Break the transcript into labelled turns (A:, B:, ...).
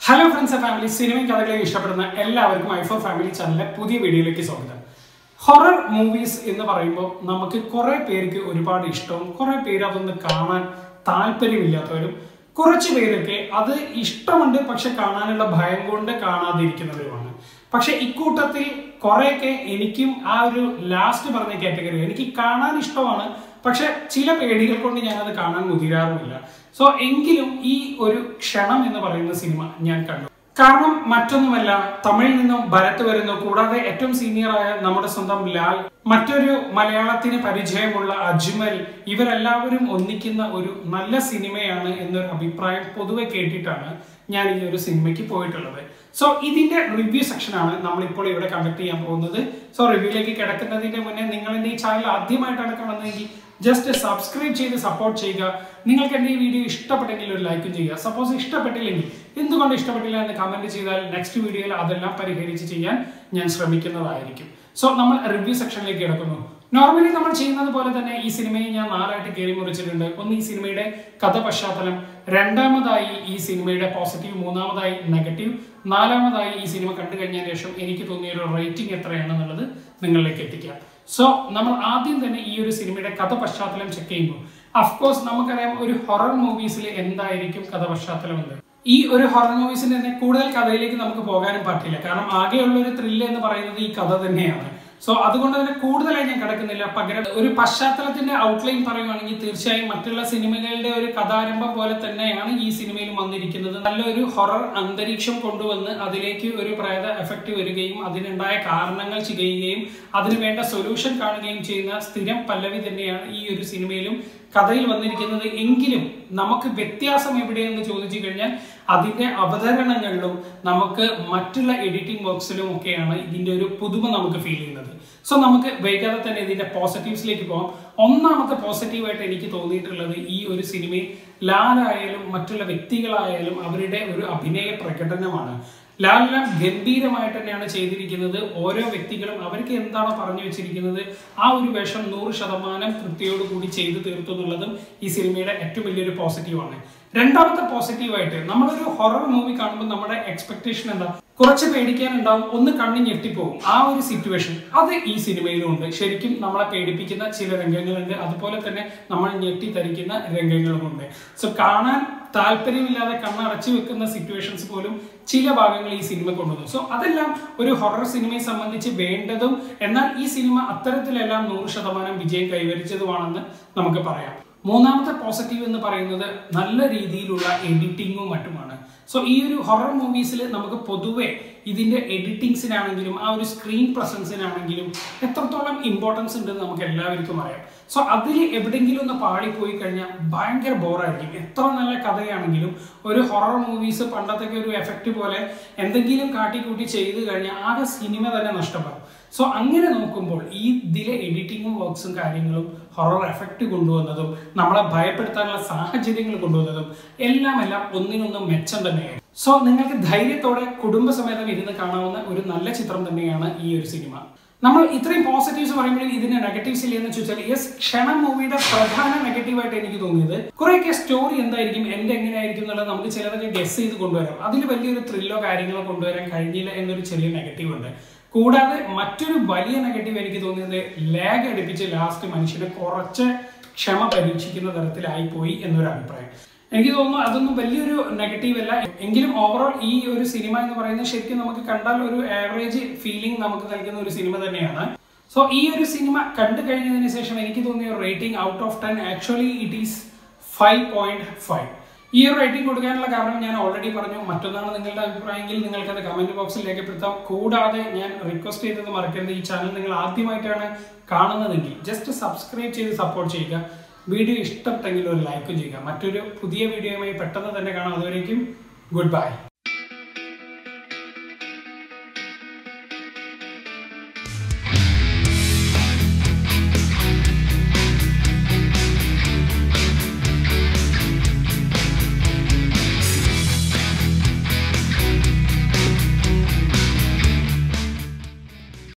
A: hello friends family സിനിമയും കഥകളെയും ഇഷ്ടപ്പെടുന്ന എല്ലാവർക്കും ഐഫോ ഫാമിലി ചാനലിലെ പുതിയ വീഡിയോയിലേക്ക് സ്വാഗതം ഹൊറർ മൂവീസ് എന്ന് പറയുമ്പോൾ നമുക്ക് കുറെ പേർക്ക് ഒരുപാട് ഇഷ്ടവും കുറെ പേര് അതൊന്ന് കാണാൻ താല്പര്യമില്ലാത്തവരും കുറച്ച് പേരൊക്കെ അത് ഇഷ്ടമുണ്ട് പക്ഷെ കാണാനുള്ള ഭയം കൊണ്ട് കാണാതിരിക്കുന്നവരുമാണ് പക്ഷെ ഇക്കൂട്ടത്തിൽ കുറെയൊക്കെ എനിക്കും ആ ഒരു ലാസ്റ്റ് പറഞ്ഞ കാറ്റഗറി എനിക്ക് കാണാൻ ഇഷ്ടമാണ് പക്ഷെ ചില പേടികൾ കൊണ്ട് ഞാനത് കാണാൻ മുതിരാറുമില്ല സോ എങ്കിലും ഈ ഒരു ക്ഷണം എന്ന് പറയുന്ന സിനിമ ഞാൻ കണ്ടു കാരണം മറ്റൊന്നുമല്ല തമിഴിൽ നിന്നും ഭരത് വരുന്നു കൂടാതെ ഏറ്റവും സീനിയറായ നമ്മുടെ സ്വന്തം ലാൽ മറ്റൊരു മലയാളത്തിന് പരിചയമുള്ള അജ്മൽ ഇവരെല്ലാവരും ഒന്നിക്കുന്ന ഒരു നല്ല സിനിമയാണ് എന്നൊരു അഭിപ്രായം പൊതുവെ കേട്ടിട്ടാണ് ഞാൻ ഈ ഒരു സിനിമയ്ക്ക് പോയിട്ടുള്ളത് സോ ഇതിന്റെ റിവ്യൂ സെക്ഷനാണ് നമ്മളിപ്പോൾ ഇവിടെ കണ്ടക്ട് ചെയ്യാൻ പോകുന്നത് സോ റിവ്യൂയിലേക്ക് കിടക്കുന്നതിന്റെ മുന്നേ നിങ്ങൾ എന്റെ ഈ ചാനൽ ആദ്യമായിട്ടാണ് കാണുന്നതെങ്കിൽ ജസ്റ്റ് സബ്സ്ക്രൈബ് ചെയ്ത് സപ്പോർട്ട് ചെയ്യുക നിങ്ങൾക്ക് എൻ്റെ ഈ വീഡിയോ ഇഷ്ടപ്പെട്ടെങ്കിൽ ഒരു ലൈക്കും ചെയ്യുക സപ്പോസ് ഇഷ്ടപ്പെട്ടില്ലെങ്കിൽ എന്തുകൊണ്ട് ഇഷ്ടപ്പെട്ടില്ല എന്ന് കമന്റ് ചെയ്താൽ നെക്സ്റ്റ് വീഡിയോയിൽ അതെല്ലാം പരിഹരിച്ച് ചെയ്യാൻ ഞാൻ ശ്രമിക്കുന്നതായിരിക്കും സോ നമ്മൾ റിവ്യൂ സെക്ഷനിലേക്ക് കിടക്കുന്നു നോർമലി നമ്മൾ ചെയ്യുന്നത് പോലെ തന്നെ ഈ സിനിമയെ ഞാൻ നാലായിട്ട് കയറി മുറിച്ചിട്ടുണ്ട് ഒന്ന് ഈ സിനിമയുടെ കഥ പശ്ചാത്തലം രണ്ടാമതായി ഈ സിനിമയുടെ പോസിറ്റീവ് മൂന്നാമതായി നെഗറ്റീവ് നാലാമതായി ഈ സിനിമ കണ്ടു കഴിഞ്ഞതിന് ശേഷം എനിക്ക് തോന്നിയ ഒരു റേറ്റിംഗ് എത്രയാണെന്നുള്ളത് നിങ്ങളിലേക്ക് എത്തിക്കാം സോ നമ്മൾ ആദ്യം തന്നെ ഈ ഒരു സിനിമയുടെ കഥ പശ്ചാത്തലം ചെക്ക് ചെയ്യുമ്പോൾ അഫ്കോഴ്സ് നമുക്കറിയാം ഒരു ഹൊറർ മൂവീസിൽ എന്തായിരിക്കും കഥ പശ്ചാത്തലം എന്ന് ഈ ഒരു ഹൊറർ മൂവീസിന്റെ തന്നെ കൂടുതൽ കഥയിലേക്ക് നമുക്ക് പോകാനും പറ്റില്ല കാരണം ആകെയുള്ള ഒരു ത്രില്ല് എന്ന് പറയുന്നത് ഈ കഥ തന്നെയാണ് സോ അതുകൊണ്ട് തന്നെ കൂടുതലായി ഞാൻ കിടക്കുന്നില്ല പകരം ഒരു പശ്ചാത്തലത്തിന്റെ ഔട്ട്ലൈൻ പറയുവാണെങ്കിൽ തീർച്ചയായും മറ്റുള്ള സിനിമകളുടെ ഒരു കഥാരംഭം പോലെ തന്നെയാണ് ഈ സിനിമയിൽ വന്നിരിക്കുന്നത് നല്ലൊരു ഹൊറർ അന്തരീക്ഷം കൊണ്ടുവന്ന് അതിലേക്ക് ഒരു പ്രേത എഫക്റ്റ് വരികയും അതിനുണ്ടായ കാരണങ്ങൾ ചെയ്യുകയും അതിന് വേണ്ട സൊല്യൂഷൻ കാണുകയും ചെയ്യുന്ന സ്ഥിരം പല്ലവി തന്നെയാണ് ഈ ഒരു സിനിമയിലും കഥയിൽ വന്നിരിക്കുന്നത് എങ്കിലും നമുക്ക് വ്യത്യാസം എവിടെയെന്ന് ചോദിച്ചു കഴിഞ്ഞാൽ അതിന്റെ അവതരണങ്ങളിലും നമുക്ക് മറ്റുള്ള എഡിറ്റിംഗ് വർക്ക്സിലും ഒക്കെയാണ് ഇതിന്റെ ഒരു പുതുമ നമുക്ക് ഫീൽ ചെയ്യുന്നത് സോ നമുക്ക് വൈകാതെ തന്നെ ഇതിന്റെ പോസിറ്റീവ്സിലേക്ക് പോകാം ഒന്നാമത്തെ പോസിറ്റീവായിട്ട് എനിക്ക് തോന്നിയിട്ടുള്ളത് ഈ ഒരു സിനിമയിൽ ലാലായാലും മറ്റുള്ള വ്യക്തികളായാലും അവരുടെ ഒരു അഭിനയ പ്രകടനമാണ് ലാലെല്ലാം ഗംഭീരമായിട്ട് തന്നെയാണ് ചെയ്തിരിക്കുന്നത് ഓരോ വ്യക്തികളും അവർക്ക് എന്താണോ പറഞ്ഞു വെച്ചിരിക്കുന്നത് ആ ഒരു വേഷം നൂറ് ശതമാനം കൃത്യയോടുകൂടി ചെയ്തു തീർത്തു എന്നുള്ളതും ഈ സിനിമയുടെ ഏറ്റവും വലിയൊരു പോസിറ്റീവാണ് രണ്ടാമത്തെ പോസിറ്റീവായിട്ട് നമ്മളൊരു ഹൊറർ മൂവി കാണുമ്പോൾ നമ്മുടെ എക്സ്പെക്ടേഷൻ എന്താ കുറച്ച് പേടിക്കാനുണ്ടാവും ഒന്ന് കണ്ണി ഞെട്ടിപ്പോകും ആ ഒരു സിറ്റുവേഷൻ അത് ഈ സിനിമയിലും ഉണ്ട് ശരിക്കും നമ്മളെ പേടിപ്പിക്കുന്ന ചില രംഗങ്ങളുണ്ട് അതുപോലെ തന്നെ നമ്മൾ ഞെട്ടിത്തരിക്കുന്ന രംഗങ്ങളുമുണ്ട് സോ കാണാൻ താല്പര്യമില്ലാതെ കണ്ണടച്ചു വെക്കുന്ന സിറ്റുവേഷൻസ് പോലും ചില ഭാഗങ്ങൾ ഈ സിനിമ കൊണ്ടുവന്നു സോ അതെല്ലാം ഒരു ഹൊറർ സിനിമയെ സംബന്ധിച്ച് വേണ്ടതും എന്നാൽ ഈ സിനിമ അത്തരത്തിലെല്ലാം നൂറ് ശതമാനം വിജയം കൈവരിച്ചതുമാണെന്ന് നമുക്ക് പറയാം മൂന്നാമത്തെ പോസിറ്റീവ് എന്ന് പറയുന്നത് നല്ല രീതിയിലുള്ള എഡിറ്റിങ്ങും മറ്റുമാണ് സോ ഈ ഒരു ഹൊറർ മൂവീസിൽ നമുക്ക് പൊതുവെ ഇതിന്റെ എഡിറ്റിങ്സിനാണെങ്കിലും ആ ഒരു സ്ക്രീൻ പ്രസൻസിനാണെങ്കിലും എത്രത്തോളം ഇമ്പോർട്ടൻസ് ഉണ്ടെന്ന് നമുക്ക് എല്ലാവർക്കും അറിയാം സോ അതിൽ എവിടെയെങ്കിലും ഒന്ന് പാളിപ്പോയി കഴിഞ്ഞാൽ ഭയങ്കര ബോറായിരിക്കും എത്ര നല്ല കഥയാണെങ്കിലും ഒരു ഹൊറർ മൂവീസ് പണ്ടത്തെ ഒരു എഫക്റ്റ് പോലെ എന്തെങ്കിലും കാട്ടിക്കൂട്ടി ചെയ്ത് കഴിഞ്ഞാൽ ആകെ സിനിമ തന്നെ നഷ്ടപ്പെടും സോ അങ്ങനെ നോക്കുമ്പോൾ ഈ ഇതിലെ എഡിറ്റിങ്ങും വർക്ക്സും കാര്യങ്ങളും ഹൊറർ എഫക്റ്റ് കൊണ്ടുവന്നതും നമ്മളെ ഭയപ്പെടുത്താനുള്ള സാഹചര്യങ്ങൾ കൊണ്ടുവന്നതും എല്ലാം എല്ലാം ഒന്നിനൊന്നും മെച്ചം തന്നെയാണ് സോ നിങ്ങൾക്ക് ധൈര്യത്തോടെ കുടുംബസമേതം ഇരുന്ന് കാണാവുന്ന ഒരു നല്ല ചിത്രം തന്നെയാണ് ഈ ഒരു സിനിമ നമ്മൾ ഇത്രയും പോസിറ്റീവ്സ് പറയുമ്പോൾ ഇതിന്റെ നെഗറ്റീവ്സ് ഇല്ലെന്ന് ചോദിച്ചാൽ യെസ് ക്ഷണം മൂവിയുടെ പ്രധാന നെഗറ്റീവായിട്ട് എനിക്ക് തോന്നിയത് കുറെയൊക്കെ സ്റ്റോറി എന്തായിരിക്കും എന്റെ എങ്ങനെയായിരിക്കും എന്നുള്ളത് നമുക്ക് ചിലതൊക്കെ ഗസ് ചെയ്ത് കൊണ്ടുവരാം അതിൽ വലിയൊരു ത്രില്ലോ കാര്യങ്ങളോ കൊണ്ടുവരാൻ കഴിഞ്ഞില്ല എന്നൊരു ചെറിയ നെഗറ്റീവ് ഉണ്ട് കൂടാതെ മറ്റൊരു വലിയ നെഗറ്റീവ് എനിക്ക് തോന്നിയത് ലാഗ് അടുപ്പിച്ച് ലാസ്റ്റ് മനുഷ്യനെ കുറച്ച് ക്ഷമ പരീക്ഷിക്കുന്ന തരത്തിലായി പോയി എന്നൊരു അഭിപ്രായം എനിക്ക് തോന്നുന്നു അതൊന്നും വലിയൊരു നെഗറ്റീവ് അല്ല എങ്കിലും ഓവറോൾ ഈ ഒരു സിനിമ എന്ന് പറയുന്നത് ശരിക്കും നമുക്ക് കണ്ടാൽ ഒരു ആവറേജ് ഫീലിംഗ് നമുക്ക് നൽകുന്ന ഒരു സിനിമ തന്നെയാണ് സോ ഈ ഒരു സിനിമ കണ്ടു കഴിഞ്ഞതിന് ശേഷം എനിക്ക് തോന്നിയ rating out of ten actually it is five point five ഈ ഒരു റേറ്റിംഗ് കൊടുക്കാനുള്ള കാരണം ഞാൻ ഓൾറെഡി പറഞ്ഞു മറ്റൊന്നാണ് നിങ്ങളുടെ അഭിപ്രായമെങ്കിൽ നിങ്ങൾക്ക് അത് കമന്റ് ബോക്സിൽ രേഖപ്പെടുത്താം കൂടാതെ ഞാൻ റിക്വസ്റ്റ് ചെയ്തത് മറക്കരുത് ഈ ചാനൽ നിങ്ങൾ ആദ്യമായിട്ടാണ് കാണുന്നതെങ്കിൽ ജസ്റ്റ് സബ്സ്ക്രൈബ് ചെയ്ത് സപ്പോർട്ട് ചെയ്യുക വീഡിയോ ഇഷ്ടപ്പെട്ടെങ്കിൽ ഒരു ലൈക്കും ചെയ്യുക മറ്റൊരു പുതിയ വീഡിയോയുമായി പെട്ടെന്ന് തന്നെ കാണാം അതുവരേക്കും ഗുഡ് ബൈ